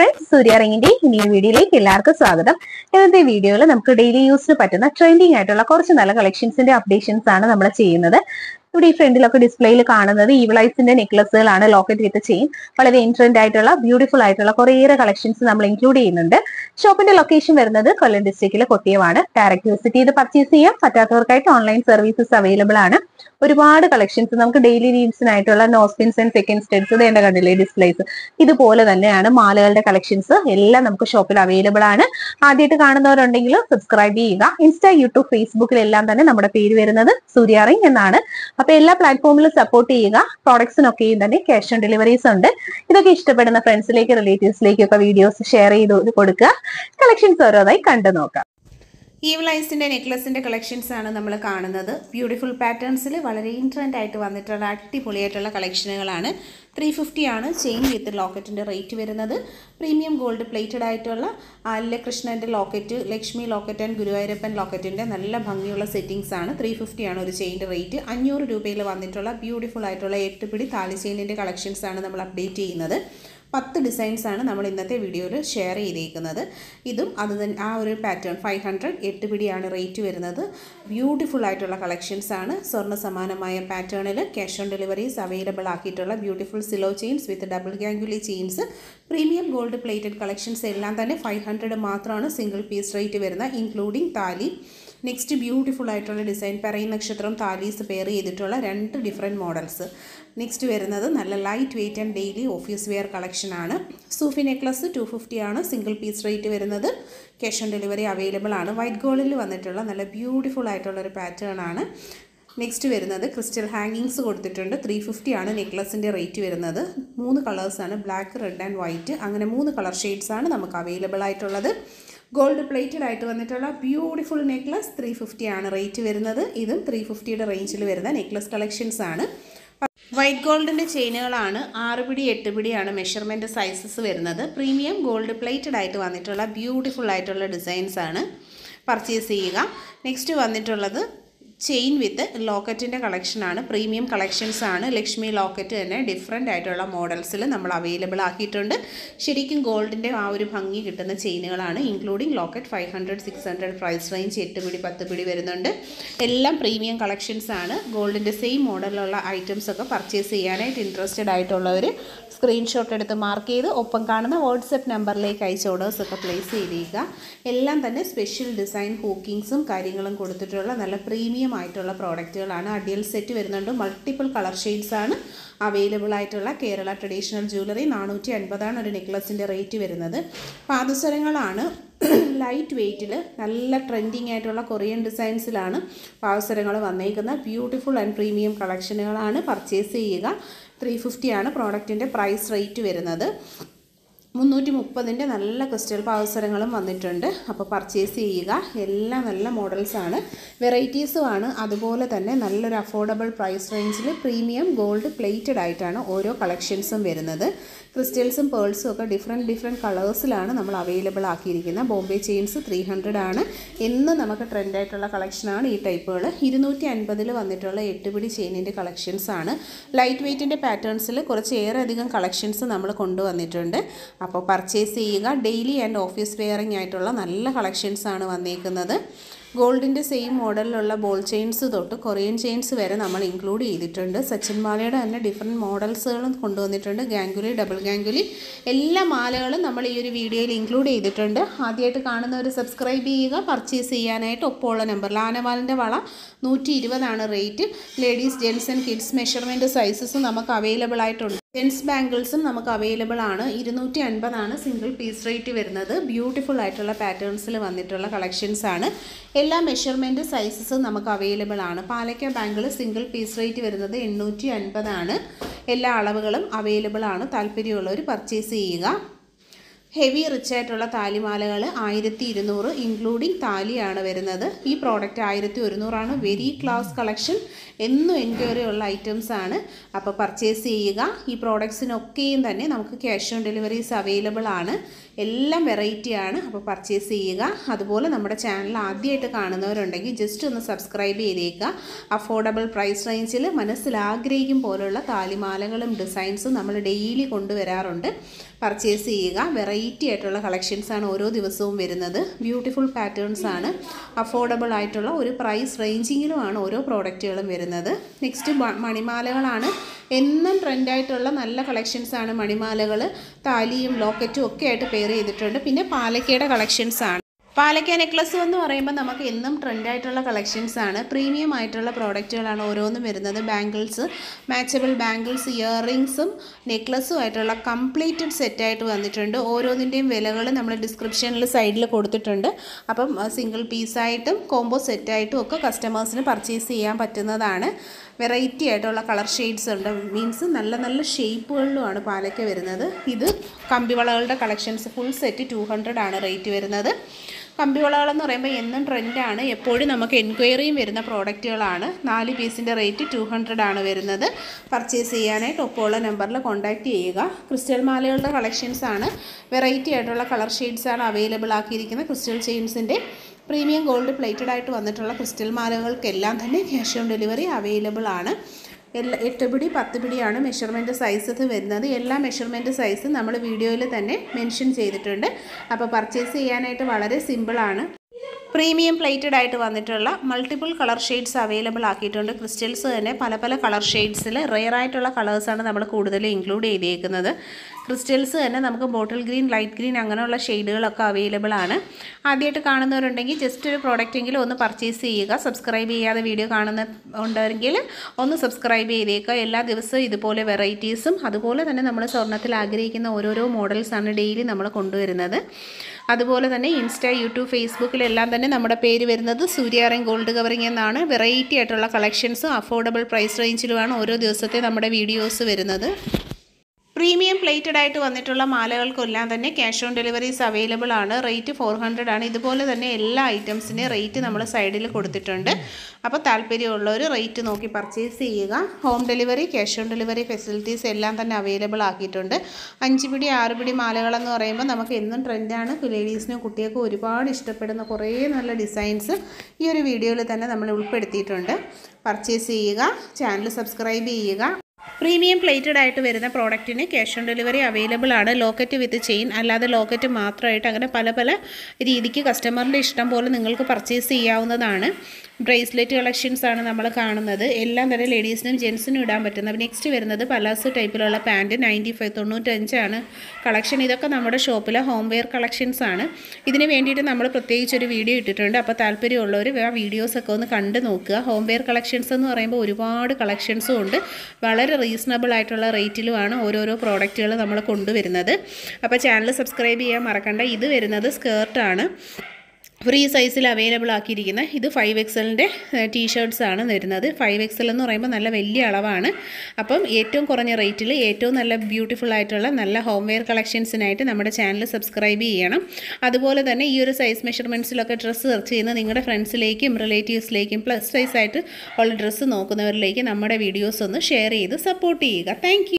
friends സൂര്യ റിങ്ങിന്റെ ഇനിയ വീഡിയോയിലേക്ക് എല്ലാവർക്കും സ്വാഗതം ഇന്നത്തെ വീഡിയോയിൽ നമുക്ക് ഡെയിലി യൂസിന് പറ്റുന്ന ട്രെൻഡിങ് ആയിട്ടുള്ള കുറച്ച് നല്ല കളക്ഷൻസിന്റെ അപ്ഡേഷൻസ് ആണ് നമ്മൾ ചെയ്യുന്നത് ഇവിടെ ഈ ഫ്രണ്ടിലൊക്കെ ഡിസ്പ്ലേയിൽ കാണുന്നത് ഈവളൈസിന്റെ നെക്ലസുകളാണ് ലോക്കറ്റ് വിത്ത് ചെയിൻ വളരെ ഇൻട്രൻഡ് ആയിട്ടുള്ള ബ്യൂട്ടിഫുൾ ആയിട്ടുള്ള കുറേയേറെ കളക്ഷൻസ് നമ്മൾ ഇൻക്ലൂഡ് ചെയ്യുന്നുണ്ട് ഷോപ്പിന്റെ ലൊക്കേഷൻ വരുന്നത് കൊല്ലം ഡിസ്ട്രിക്റ്റിലെ കൊട്ടിയമാണ് ഡയറക്റ്റ് വിസിറ്റ് ചെയ്ത് പർച്ചേസ് ചെയ്യാം പറ്റാത്തവർക്കായിട്ട് ഓൺലൈൻ സർവീസസ് അവൈലബിൾ ആണ് ഒരുപാട് കളക്ഷൻസ് നമുക്ക് ഡെയിലി നീഡ്സിനായിട്ടുള്ള നോസ്പിൻസ് ആൻഡ് സെക്കൻഡ് സ്റ്റെഡ്സ് വേണ്ട കണ്ടില്ലേ ഡിസ്പ്ലേസ് ഇതുപോലെ തന്നെയാണ് മാലകളുടെ കളക്ഷൻസ് എല്ലാം നമുക്ക് ഷോപ്പിൽ അവൈലബിൾ ആണ് ആദ്യമായിട്ട് കാണുന്നവരുണ്ടെങ്കിൽ സബ്സ്ക്രൈബ് ചെയ്യുക ഇൻസ്റ്റാ യൂട്യൂബ് ഫേസ്ബുക്കിലെല്ലാം തന്നെ നമ്മുടെ പേര് വരുന്നത് സൂര്യാറിങ് എന്നാണ് അപ്പൊ എല്ലാ പ്ലാറ്റ്ഫോമിലും സപ്പോർട്ട് ചെയ്യുക പ്രോഡക്ട്സിനൊക്കെയും തന്നെ ക്യാഷ് ഓൺ ഡെലിവറീസ് ഉണ്ട് ഇതൊക്കെ ഇഷ്ടപ്പെടുന്ന ഫ്രണ്ട്സിലേക്ക് റിലേറ്റീവ്സിലേക്കും ഒക്കെ വീഡിയോസ് ഷെയർ ചെയ്ത് കൊടുക്കുക കളക്ഷൻസ് ഓരോന്നായി കണ്ടു നോക്കാം ഈവലൈസിൻ്റെ നെക്ലസിൻ്റെ കളക്ഷൻസ് ആണ് നമ്മൾ കാണുന്നത് ബ്യൂട്ടിഫുൾ പാറ്റേൺസിൽ വളരെ ഇൻട്രൻഡ് ആയിട്ട് വന്നിട്ടുള്ള അടിപൊളിയായിട്ടുള്ള കളക്ഷനുകളാണ് ത്രീ ഫിഫ്റ്റി ആണ് ചെയിൻ വിത്ത് ലോക്കറ്റിൻ്റെ റേറ്റ് വരുന്നത് പ്രീമിയം ഗോൾഡ് പ്ലേറ്റഡ് ആയിട്ടുള്ള അല്ലകൃഷ്ണൻ്റെ locket Lakshmi locket and Guruvayurappan ലോക്കറ്റിൻ്റെ നല്ല ഭംഗിയുള്ള സെറ്റിങ്സ് ആണ് ത്രീ ഫിഫ്റ്റി ആണ് ഒരു ചെയിൻ്റെ റേറ്റ് അഞ്ഞൂറ് രൂപയിൽ വന്നിട്ടുള്ള ബ്യൂട്ടിഫുൾ ആയിട്ടുള്ള എട്ട് പിടി താലി ചെയിനിൻ്റെ കളക്ഷൻസ് ആണ് നമ്മൾ അപ്ഡേറ്റ് ചെയ്യുന്നത് പത്ത് ഡിസൈൻസ് ആണ് നമ്മൾ ഇന്നത്തെ വീഡിയോയിൽ ഷെയർ ചെയ്തേക്കുന്നത് ഇതും അത് തന്നെ ആ ഒരു പാറ്റേൺ ഫൈവ് ഹൺഡ്രഡ് എട്ട് പിടിയാണ് റേറ്റ് വരുന്നത് ബ്യൂട്ടിഫുൾ ആയിട്ടുള്ള കളക്ഷൻസ് ആണ് സ്വർണ്ണ സമാനമായ പാറ്റേണിൽ ക്യാഷ് ഓൺ ഡെലിവറീസ് അവൈലബിൾ ആക്കിയിട്ടുള്ള ബ്യൂട്ടിഫുൾ സിലോ ചെയിൻസ് വിത്ത് ഡബിൾ ഗാംഗുലി chains premium gold plated collections എല്ലാം തന്നെ ഫൈവ് ഹൺഡ്രഡ് മാത്രമാണ് സിംഗിൾ പീസ് റേറ്റ് വരുന്നത് ഇൻക്ലൂഡിങ് താലി നെക്സ്റ്റ് ബ്യൂട്ടിഫുൾ ആയിട്ടുള്ള ഡിസൈൻ പറയും നക്ഷത്രം താലീസ് പെയർ ചെയ്തിട്ടുള്ള രണ്ട് ഡിഫറെൻറ്റ് മോഡൽസ് നെക്സ്റ്റ് വരുന്നത് നല്ല light weight and daily office wear collection ആണ് സൂഫി നെക്ലസ് ടു ഫിഫ്റ്റി ആണ് സിംഗിൾ പീസ് റേറ്റ് വരുന്നത് ക്യാഷ് ഓൺ ഡെലിവറി അവൈലബിൾ ആണ് വൈറ്റ് ഗോൾഡിൽ വന്നിട്ടുള്ള നല്ല ബ്യൂട്ടിഫുൾ ആയിട്ടുള്ള ഒരു പാറ്റേൺ ആണ് നെക്സ്റ്റ് വരുന്നത് ക്രിസ്റ്റൽ ഹാങ്ങിങ്സ് കൊടുത്തിട്ടുണ്ട് ത്രീ ഫിഫ്റ്റി ആണ് നെക്ലസിൻ്റെ റേറ്റ് വരുന്നത് മൂന്ന് കളേഴ്സാണ് ബ്ലാക്ക് റെഡ് ആൻഡ് വൈറ്റ് അങ്ങനെ മൂന്ന് കളർ ഷെയ്ഡ്സ് ആണ് നമുക്ക് അവൈലബിൾ ആയിട്ടുള്ളത് ഗോൾഡ് പ്ലേറ്റഡ് ആയിട്ട് വന്നിട്ടുള്ള ബ്യൂട്ടിഫുൾ നെക്ലസ് ത്രീ ഫിഫ്റ്റി ആണ് റേറ്റ് വരുന്നത് ഇതും ത്രീ ഫിഫ്റ്റിയുടെ റേഞ്ചിൽ വരുന്ന നെക്ലസ് കളക്ഷൻസ് ആണ് വൈറ്റ് ഗോൾഡിൻ്റെ ചെയിനുകളാണ് ആറ് പിടി എട്ട് പിടിയാണ് മെഷർമെൻറ്റ് സൈസസ് വരുന്നത് പ്രീമിയം ഗോൾഡ് പ്ലേറ്റഡ് ആയിട്ട് വന്നിട്ടുള്ള ബ്യൂട്ടിഫുൾ ആയിട്ടുള്ള ഡിസൈൻസ് ആണ് പർച്ചേസ് ചെയ്യുക നെക്സ്റ്റ് വന്നിട്ടുള്ളത് ചെയിൻ വിത്ത് ലോക്കറ്റിൻ്റെ കളക്ഷനാണ് പ്രീമിയം കളക്ഷൻസ് ആണ് ലക്ഷ്മി ലോക്കറ്റ് തന്നെ ഡിഫറെൻ്റ് ആയിട്ടുള്ള മോഡൽസിൽ നമ്മൾ അവൈലബിൾ ആക്കിയിട്ടുണ്ട് ശരിക്കും ഗോൾഡിൻ്റെ ആ ഒരു ഭംഗി കിട്ടുന്ന ചെയിനുകളാണ് including locket five hundred six hundred price range എട്ട് പിടി പത്ത് പിടി വരുന്നുണ്ട് എല്ലാം പ്രീമിയം കളക്ഷൻസ് ആണ് ഗോൾഡിൻ്റെ സെയിം മോഡലിലുള്ള ഐറ്റംസ് ഒക്കെ പർച്ചേസ് ചെയ്യാനായിട്ട് ഇൻട്രസ്റ്റഡ് ആയിട്ടുള്ളവർ സ്ക്രീൻഷോട്ട് എടുത്ത് മാർക്ക് ചെയ്ത് ഒപ്പം കാണുന്ന വാട്സപ്പ് നമ്പറിലേക്ക് അയച്ച ഓർഡേഴ്സ് ഒക്കെ പ്ലേസ് ചെയ്തേക്കുക എല്ലാം തന്നെ സ്പെഷ്യൽ ഡിസൈൻ ഹൂക്കിങ്സും കാര്യങ്ങളും കൊടുത്തിട്ടുള്ള നല്ല പ്രീമിയം ആയിട്ടുള്ള പ്രോഡക്റ്റുകളാണ് അഡിയൽ സെറ്റ് വരുന്നുണ്ട് മൾട്ടിപ്പിൾ കളർ ഷെയ്ഡ്സ് ആണ് അവൈലബിൾ ആയിട്ടുള്ള കേരള ട്രഡീഷണൽ ജ്വല്ലറി നാനൂറ്റി അൻപതാണ് ഒരു നെക്ലസിൻ്റെ റേറ്റ് വരുന്നത് പാദസരങ്ങളാണ് ലൈറ്റ് വെയ്റ്റിൽ നല്ല ട്രെൻഡിങ് ആയിട്ടുള്ള കൊറിയൻ ഡിസൈൻസിലാണ് പാദസരങ്ങൾ വന്നേക്കുന്നത് ബ്യൂട്ടിഫുൾ ആൻഡ് പ്രീമിയം കളക്ഷനുകളാണ് പർച്ചേസ് ചെയ്യുക ത്രീ ഫിഫ്റ്റിയാണ് പ്രോഡക്റ്റിൻ്റെ പ്രൈസ് റേറ്റ് വരുന്നത് മുന്നൂറ്റി മുപ്പതിൻ്റെ നല്ല ക്രിസ്റ്റൽ പാവസരങ്ങളും വന്നിട്ടുണ്ട് അപ്പോൾ പർച്ചേസ് ചെയ്യുക എല്ലാം നല്ല മോഡൽസാണ് വെറൈറ്റീസുമാണ് അതുപോലെ തന്നെ നല്ലൊരു അഫോർഡബിൾ പ്രൈസ് റേഞ്ചിൽ പ്രീമിയം ഗോൾഡ് പ്ലേറ്റഡ് ആയിട്ടാണ് ഓരോ കളക്ഷൻസും വരുന്നത് ക്രിസ്റ്റൽസും പേൾസും ഒക്കെ ഡിഫറെൻറ്റ് ഡിഫറെൻറ്റ് കളേഴ്സിലാണ് നമ്മൾ അവൈലബിൾ ആക്കിയിരിക്കുന്നത് ബോംബെ ചെയിൻസ് ത്രീ ഹൺഡ്രഡ് ആണ് എന്ന് നമുക്ക് ട്രെൻഡായിട്ടുള്ള കളക്ഷനാണ് ഈ ടൈപ്പുകൾ ഇരുന്നൂറ്റി അൻപതിൽ വന്നിട്ടുള്ള എട്ടുപിടി ചെയിനിൻ്റെ കളക്ഷൻസ് ആണ് ലൈറ്റ് വെയ്റ്റിൻ്റെ പാറ്റേൺസിൽ കുറച്ച് ഏറെ അധികം കളക്ഷൻസ് നമ്മൾ കൊണ്ടുവന്നിട്ടുണ്ട് അപ്പോൾ പർച്ചേസ് ചെയ്യുക ഡെയിലി ആൻഡ് ഓഫീസ് വെയറിംഗ് ആയിട്ടുള്ള നല്ല കളക്ഷൻസ് ആണ് വന്നേക്കുന്നത് ഗോൾഡിൻ്റെ സെയിം മോഡലിലുള്ള ബോൾ ചെയിൻസ് തൊട്ട് കൊറിയൻ ചെയിൻസ് വരെ നമ്മൾ ഇൻക്ലൂഡ് ചെയ്തിട്ടുണ്ട് സച്ചിൻ മാലയുടെ തന്നെ ഡിഫറെൻറ്റ് മോഡൽസുകളും കൊണ്ടുവന്നിട്ടുണ്ട് ഗാംഗുലി ഡബിൾ ഗാംഗുലി എല്ലാ മാലകളും നമ്മൾ ഈ ഒരു വീഡിയോയിൽ ഇൻക്ലൂഡ് ചെയ്തിട്ടുണ്ട് ആദ്യമായിട്ട് കാണുന്നവർ സബ്സ്ക്രൈബ് ചെയ്യുക പർച്ചേസ് ചെയ്യാനായിട്ട് ഒപ്പമുള്ള നമ്പർ ലാനവാലിൻ്റെ വള നൂറ്റി ഇരുപതാണ് rate ladies gents and kids measurement സൈസസും നമുക്ക് അവൈലബിൾ ആയിട്ടുണ്ട് ജെൻസ് ബാംഗിൾസും നമുക്ക് അവൈലബിൾ ആണ് ഇരുന്നൂറ്റി അൻപതാണ് സിംഗിൾ പീസ് റേറ്റ് വരുന്നത് ബ്യൂട്ടിഫുൾ ആയിട്ടുള്ള പാറ്റേൺസിൽ വന്നിട്ടുള്ള കളക്ഷൻസ് ആണ് എല്ലാ മെഷർമെൻറ്റ് സൈസസും നമുക്ക് അവൈലബിൾ ആണ് പാലക്ക ബാങ്കിൾ സിംഗിൾ പീസ് റേറ്റ് വരുന്നത് എണ്ണൂറ്റി അൻപതാണ് എല്ലാ അളവുകളും അവൈലബിൾ ആണ് താല്പര്യമുള്ളവർ പർച്ചേസ് ചെയ്യുക ഹെവി റിച്ച് ആയിട്ടുള്ള താലിമാലകൾ ആയിരത്തി ഇരുന്നൂറ് ഇൻക്ലൂഡിങ് താലിയാണ് വരുന്നത് ഈ പ്രോഡക്റ്റ് ആയിരത്തി ഒരുന്നൂറാണ് വെരി ക്ലാസ് കളക്ഷൻ എന്നും എൻക്വയറി ഉള്ള ഐറ്റംസ് ആണ് അപ്പോൾ പർച്ചേസ് ചെയ്യുക ഈ പ്രോഡക്ട്സിനൊക്കെയും തന്നെ നമുക്ക് ക്യാഷ് ഓൺ ഡെലിവറീസ് അവൈലബിൾ ആണ് എല്ലാം വെറൈറ്റി ആണ് അപ്പോൾ പർച്ചേസ് ചെയ്യുക അതുപോലെ നമ്മുടെ ചാനൽ ആദ്യമായിട്ട് കാണുന്നവരുണ്ടെങ്കിൽ ജസ്റ്റ് ഒന്ന് സബ്സ്ക്രൈബ് ചെയ്തേക്കുക അഫോർഡബിൾ പ്രൈസ് റേഞ്ചിൽ മനസ്സിൽ ആഗ്രഹിക്കും പോലുള്ള താലിമാലകളും ഡിസൈൻസും നമ്മൾ ഡെയിലി കൊണ്ടുവരാറുണ്ട് പർച്ചേസ് ചെയ്യുക വെറൈറ്റി ആയിട്ടുള്ള കളക്ഷൻസാണ് ഓരോ ദിവസവും വരുന്നത് ബ്യൂട്ടിഫുൾ പാറ്റേൺസ് ആണ് അഫോർഡബിൾ ആയിട്ടുള്ള ഒരു പ്രൈസ് റേഞ്ചിങ്ങിലുമാണ് ഓരോ പ്രോഡക്റ്റുകളും വരുന്നത് നെക്സ്റ്റ് മണിമാലകളാണ് എന്നും ട്രെൻഡായിട്ടുള്ള നല്ല കളക്ഷൻസ് ആണ് മണിമാലകൾ താലിയും ലോക്കറ്റും ഒക്കെ ആയിട്ട് പെയർ ചെയ്തിട്ടുണ്ട് പിന്നെ പാലക്കയുടെ കളക്ഷൻസ് ആണ് പാലക്ക നെക്ലസ് എന്ന് പറയുമ്പോൾ നമുക്ക് എന്നും ട്രെൻഡായിട്ടുള്ള കളക്ഷൻസ് ആണ് പ്രീമിയം ആയിട്ടുള്ള പ്രോഡക്റ്റുകളാണ് ഓരോന്നും വരുന്നത് ബാംഗിൾസ് മാച്ചബിൾ ബാംഗിൾസ് ഇയറിങ്സും നെക്ലസും ആയിട്ടുള്ള കംപ്ലീറ്റഡ് സെറ്റായിട്ട് വന്നിട്ടുണ്ട് ഓരോന്നിൻ്റെയും വിലകൾ നമ്മൾ ഡിസ്ക്രിപ്ഷനിൽ സൈഡിൽ കൊടുത്തിട്ടുണ്ട് അപ്പം സിംഗിൾ പീസായിട്ടും കോംബോ സെറ്റായിട്ടും ഒക്കെ കസ്റ്റമേഴ്സിന് പർച്ചേസ് ചെയ്യാൻ പറ്റുന്നതാണ് വെറൈറ്റി ആയിട്ടുള്ള കളർ ഷെയ്ഡ്സ് ഉണ്ട് മീൻസ് നല്ല നല്ല ഷേപ്പുകളിലുമാണ് പാലക്ക വരുന്നത് ഇത് കമ്പിവളകളുടെ collections full set two hundred ആണ് റേറ്റ് വരുന്നത് കമ്പിവളകളെന്ന് പറയുമ്പോൾ എന്നും ട്രെൻഡാണ് എപ്പോഴും നമുക്ക് എൻക്വയറിയും വരുന്ന പ്രോഡക്റ്റുകളാണ് നാല് പീസിൻ്റെ റേറ്റ് ടു ഹൺഡ്രഡ് ആണ് വരുന്നത് പർച്ചേസ് ചെയ്യാനായിട്ട് ഒപ്പമുള്ള നമ്പറിൽ കോൺടാക്റ്റ് ചെയ്യുക ക്രിസ്റ്റൽ മാലകളുടെ കളക്ഷൻസ് ആണ് വെറൈറ്റി ആയിട്ടുള്ള കളർ ഷെയ്ഡ്സ് ആണ് അവൈലബിൾ ആക്കിയിരിക്കുന്നത് ക്രിസ്റ്റൽ ചെയിൻസിൻ്റെ പ്രീമിയം ഗോൾഡ് പ്ലേറ്റഡ് ആയിട്ട് വന്നിട്ടുള്ള ക്രിസ്റ്റൽ മാലകൾക്കെല്ലാം തന്നെ ക്യാഷ് ഓൺ ഡെലിവറി അവൈലബിൾ ആണ് എല്ലാ എട്ട് പിടി പത്ത് പിടിയാണ് മെഷർമെൻറ്റ് സൈസസ് വരുന്നത് എല്ലാ മെഷർമെൻറ്റ് സൈസും നമ്മൾ വീഡിയോയിൽ തന്നെ മെൻഷൻ ചെയ്തിട്ടുണ്ട് അപ്പോൾ പർച്ചേസ് ചെയ്യാനായിട്ട് വളരെ സിമ്പിളാണ് പ്രീമിയം പ്ലേറ്റഡ് ആയിട്ട് വന്നിട്ടുള്ള മൾട്ടിപ്പിൾ കളർ ഷെയ്ഡ്സ് അവൈലബിൾ ആക്കിയിട്ടുണ്ട് ക്രിസ്റ്റൽസ് തന്നെ പല പല കളർ ഷെയ്ഡ്സിൽ റെയർ ആയിട്ടുള്ള കളേഴ്സാണ് നമ്മൾ കൂടുതൽ ഇൻക്ലൂഡ് ചെയ്തേക്കുന്നത് ക്രിസ്റ്റൽസ് തന്നെ നമുക്ക് ബോട്ടിൽ ഗ്രീൻ ലൈറ്റ് ഗ്രീൻ അങ്ങനെയുള്ള ഷെയ്ഡുകളൊക്കെ അവൈലബിൾ ആണ് ആദ്യമായിട്ട് കാണുന്നവരുണ്ടെങ്കിൽ ജസ്റ്റ് ഒരു പ്രോഡക്റ്റ് എങ്കിലും ഒന്ന് പർച്ചേസ് ചെയ്യുക സബ്സ്ക്രൈബ് ചെയ്യാതെ വീഡിയോ കാണുന്ന ഉണ്ടെങ്കിൽ ഒന്ന് സബ്സ്ക്രൈബ് ചെയ്തേക്കുക എല്ലാ ദിവസവും ഇതുപോലെ വെറൈറ്റീസും അതുപോലെ തന്നെ നമ്മൾ സ്വർണ്ണത്തിൽ ആഗ്രഹിക്കുന്ന ഓരോരോ മോഡൽസാണ് ഡെയിലി നമ്മൾ കൊണ്ടുവരുന്നത് അതുപോലെ തന്നെ ഇൻസ്റ്റ യൂട്യൂബ് ഫേസ്ബുക്കിലെല്ലാം തന്നെ നമ്മുടെ പേര് വരുന്നത് സൂര്യാറൻ ഗോൾഡ് കവറിങ് എന്നാണ് വെറൈറ്റി ആയിട്ടുള്ള കളക്ഷൻസും അഫോർഡബിൾ പ്രൈസ് റേഞ്ചിലുമാണ് ഓരോ ദിവസത്തെ നമ്മുടെ വീഡിയോസ് വരുന്നത് പ്രീമിയം പ്ലേറ്റഡ് ആയിട്ട് വന്നിട്ടുള്ള മാലകൾക്കെല്ലാം തന്നെ ക്യാഷ് ഓൺ ഡെലിവറീസ് അവൈലബിൾ ആണ് റേറ്റ് ഫോർ ഹൺഡ്രഡ് ആണ് ഇതുപോലെ തന്നെ എല്ലാ ഐറ്റംസിൻ്റെയും റേറ്റ് നമ്മൾ സൈഡിൽ കൊടുത്തിട്ടുണ്ട് അപ്പോൾ താല്പര്യമുള്ളവർ റേറ്റ് നോക്കി പർച്ചേസ് ചെയ്യുക home delivery cash on delivery facilities എല്ലാം തന്നെ അവൈലബിൾ ആക്കിയിട്ടുണ്ട് അഞ്ച് പിടി ആറ് പിടി മാലകളെന്ന് പറയുമ്പോൾ നമുക്ക് എന്നും ട്രെൻഡാണ് ലേഡീസിനും കുട്ടികൾക്കും ഒരുപാട് ഇഷ്ടപ്പെടുന്ന കുറേ നല്ല ഡിസൈൻസ് ഈ ഒരു വീഡിയോയിൽ തന്നെ നമ്മൾ ഉൾപ്പെടുത്തിയിട്ടുണ്ട് പർച്ചേസ് ചെയ്യുക ചാനൽ സബ്സ്ക്രൈബ് ചെയ്യുക പ്രീമിയം പ്ലേറ്റഡ് ആയിട്ട് വരുന്ന പ്രോഡക്റ്റിന് ക്യാഷ് ഓൺ ഡെലിവറി അവൈലബിൾ ആണ് ലോക്കറ്റ് വിത്ത് ചെയിൻ അല്ലാതെ ലോക്കറ്റ് മാത്രമായിട്ട് അങ്ങനെ പല പല രീതിക്ക് കസ്റ്റമറിൻ്റെ ഇഷ്ടം പോലെ നിങ്ങൾക്ക് പർച്ചേസ് ചെയ്യാവുന്നതാണ് ബ്രേസ്ലെറ്റ് കളക്ഷൻസ് ആണ് നമ്മൾ കാണുന്നത് എല്ലാം തന്നെ ലേഡീസിനും ജെൻസിനും ഇടാൻ പറ്റുന്നത് നെക്സ്റ്റ് വരുന്നത് പലാസോ ടൈപ്പിലുള്ള പാൻറ്റ് നയൻറ്റി ഫൈവ് തൊണ്ണൂറ്റഞ്ചാണ് കളക്ഷൻ ഇതൊക്കെ നമ്മുടെ ഷോപ്പിലെ ഹോം വെയർ കളക്ഷൻസ് ആണ് ഇതിന് വേണ്ടിയിട്ട് നമ്മൾ പ്രത്യേകിച്ച് ഒരു വീഡിയോ ഇട്ടിട്ടുണ്ട് അപ്പോൾ താല്പര്യമുള്ളവർ ആ വീഡിയോസൊക്കെ ഒന്ന് കണ്ടു നോക്കുക ഹോം വെയർ കളക്ഷൻസ് എന്ന് പറയുമ്പോൾ ഒരുപാട് കളക്ഷൻസും ഉണ്ട് വളരെ റീസണബിൾ ആയിട്ടുള്ള റേറ്റിലുമാണ് ഓരോരോ പ്രോഡക്റ്റുകൾ നമ്മൾ കൊണ്ടുവരുന്നത് അപ്പോൾ ചാനൽ സബ്സ്ക്രൈബ് ചെയ്യാൻ മറക്കണ്ട ഇത് വരുന്നത് സ്കേർട്ടാണ് ഫ്രീ സൈസിൽ അവൈലബിൾ ആക്കിയിരിക്കുന്ന ഇത് ഫൈവ് എക്സലിൻ്റെ ടീഷർട്ട്സ് ആണ് വരുന്നത് ഫൈവ് എക്സൽ എന്ന് പറയുമ്പോൾ നല്ല വലിയ അളവാണ് അപ്പം ഏറ്റവും കുറഞ്ഞ റേറ്റിൽ ഏറ്റവും നല്ല ബ്യൂട്ടിഫുൾ ആയിട്ടുള്ള നല്ല ഹോം വെയർ കളക്ഷൻസിനായിട്ട് നമ്മുടെ ചാനൽ സബ്സ്ക്രൈബ് ചെയ്യണം അതുപോലെ തന്നെ ഈ ഒരു സൈസ് മെഷർമെൻറ്റ്സിലൊക്കെ ഡ്രസ്സ് സെർച്ച് ചെയ്യുന്ന നിങ്ങളുടെ ഫ്രണ്ട്സിലേക്കും റിലേറ്റീവ്സിലേക്കും പ്ലസ് സൈസ് ആയിട്ട് ഉള്ള ഡ്രസ്സ് നോക്കുന്നവരിലേക്ക് നമ്മുടെ വീഡിയോസ് ഒന്ന് ഷെയർ ചെയ്ത് സപ്പോർട്ട് ചെയ്യുക താങ്ക്